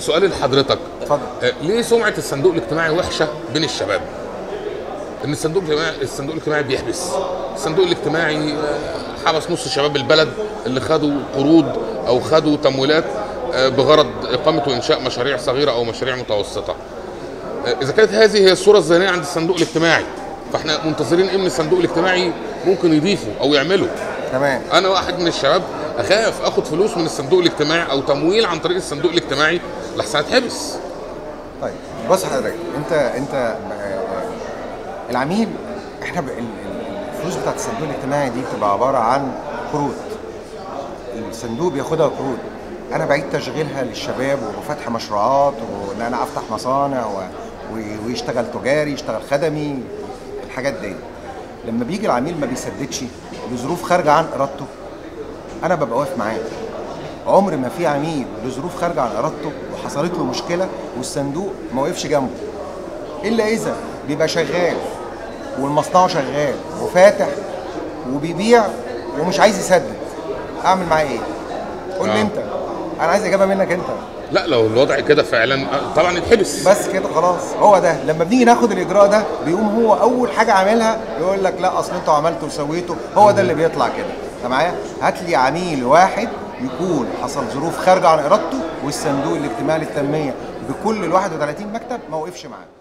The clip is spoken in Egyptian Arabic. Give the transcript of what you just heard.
سؤالي لحضرتك اتفضل آه، ليه سمعه الصندوق الاجتماعي وحشه بين الشباب؟ ان الصندوق الاجتماعي الصندوق الاجتماعي بيحبس الصندوق الاجتماعي آه، حبس نص شباب البلد اللي خدوا قروض او خدوا تمويلات آه، بغرض اقامه وانشاء مشاريع صغيره او مشاريع متوسطه آه، اذا كانت هذه هي الصوره الذهنيه عند الصندوق الاجتماعي فاحنا منتظرين ايه من الصندوق الاجتماعي ممكن يضيفه او يعمله تمام انا واحد من الشباب اخاف اخد فلوس من الصندوق الاجتماعي او تمويل عن طريق الصندوق الاجتماعي لحسن اتحبس طيب بص حضرتك انت انت آه، العميل احنا ب- ال- ال- الفلوس بتاعت الصندوق الاجتماعي دي بتبقى عباره عن قروض الصندوق بياخدها قروض انا بعيد تشغيلها للشباب وفتح مشروعات وان انا افتح مصانع و... و- ويشتغل تجاري يشتغل خدمي الحاجات دي لما بيجي العميل ما بيسددش لظروف خارجه عن ارادته انا ببقى واقف معاه عمر ما في عميل لظروف خارجه عن ارادته وحصلت له مشكله والصندوق ما وقفش جنبه الا اذا بيبقى شغال والمصنع شغال وفاتح وبيبيع ومش عايز يسدد اعمل معاه ايه قول لي آه. انت انا عايز اجابه منك انت لا لو الوضع كده فعلا آه، طبعا يتحبس بس كده خلاص هو ده لما بنيجي ناخد الاجراء ده بيقوم هو اول حاجه عاملها يقول لك لا اصل انتوا عملتوا وسويتوا هو ده اللي بيطلع كده انت معايا هات لي عميل واحد يكون حصل ظروف خارجه عن ارادته والصندوق الاجتماعي للتنميه بكل ال 31 مكتب ما وقفش معاه